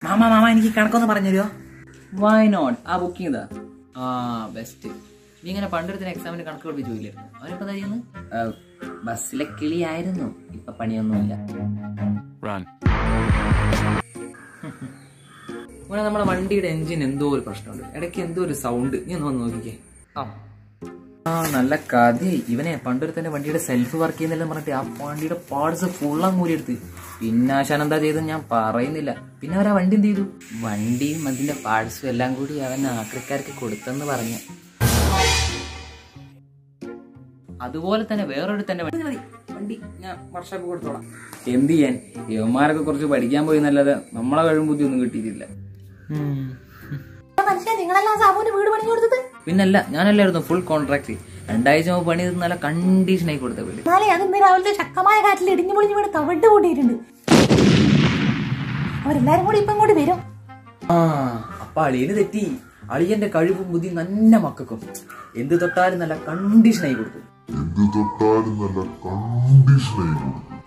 mama mama എനിക്ക് ഈ കണക്കൊന്ന് പറഞ്ഞു തരുമോ വൈ നോട്ട് ആ ബുക്കിംഗ് ഇതാ ആ ബെസ്റ്റ് നീ ഇങ്ങനെ പണ്ടെടുത്തിന് എക്സാമിന് കണക്ക് പഠിപ്പിച്ച് പോയില്ലായിരുന്നു അവനിപ്പോ എന്താ ചെയ്യുന്നത് ബസ്സിലെ കിളിയായിരുന്നു ഇപ്പൊ പണിയൊന്നുമില്ല ഇവിടെ നമ്മുടെ വണ്ടിയുടെ എഞ്ചിൻ എന്തോ ഒരു പ്രശ്നമുണ്ട് ഇടയ്ക്ക് എന്തോ ഒരു സൗണ്ട് നീ ഒന്ന് വന്ന് നോക്കിക്കേ ആ ആ നല്ല കഥ ഇവനെ പണ്ടൊരുത്തന്റെ വണ്ടിയുടെ സെൽഫ് വർക്ക് ചെയ്യുന്നില്ലെന്ന് പറഞ്ഞിട്ട് ആ വണ്ടിയുടെ പാർട്സ് ഫുള്ളം മൂരിയെടുത്ത് പിന്നെ ആശാൻ എന്താ ചെയ്തെന്ന് ഞാൻ പറയുന്നില്ല പിന്നെ അവർ ആ വണ്ടി എന്ത് ചെയ്തു വണ്ടിയും അതിന്റെ പാർട്സും എല്ലാം കൂടി അവൻ ആക്രിക്കാർക്ക് കൊടുത്തെന്ന് പറഞ്ഞു അതുപോലെ തന്നെ വേറൊരു തന്നെ വണ്ടി മതി വണ്ടി ഞാൻ വർഷോപ്പ് കൊടുത്തോളാം എന്ത് ചെയ്യാൻ യവന്മാരൊക്കെ കുറച്ച് പഠിക്കാൻ പോയി നല്ലത് നമ്മളെ കഴിവും ബുദ്ധി ഒന്നും കിട്ടിയിട്ടില്ല മനുഷ്യ നിങ്ങളെല്ലാം സാബുവിന് വീട് പണി കൊടുത്തത് പിന്നല്ല ഞാനല്ലായിരുന്നു ഫുൾ കോൺട്രാക്ട് രണ്ടാഴ്ച മുമ്പ് പണി ചെയ്ത് നല്ല കണ്ടീഷൻ ആയി കൊടുത്ത വീട് എന്നാലേ അത് ഇന്ന് രാവിലത്തെ ശക്തമായ കാറ്റിൽ ഇടിഞ്ഞു പൊളിഞ്ഞു വീണ് തവിട്ട് കൂട്ടിയിട്ടുണ്ട് അവരെല്ലാരും കൂടി ഇപ്പം ഇങ്ങോട്ട് വരും ആ അപ്പൊ അളിയന് തെറ്റി അളിയന്റെ കഴിവും ബുദ്ധി നല്ല മക്കൾക്കും എന്ത് തൊട്ടാലും നല്ല കണ്ടീഷൻ ആയി കൊടുത്തു എന്ത് തൊട്ടാലും നല്ല കണ്ടീഷനായി കൊടുക്കും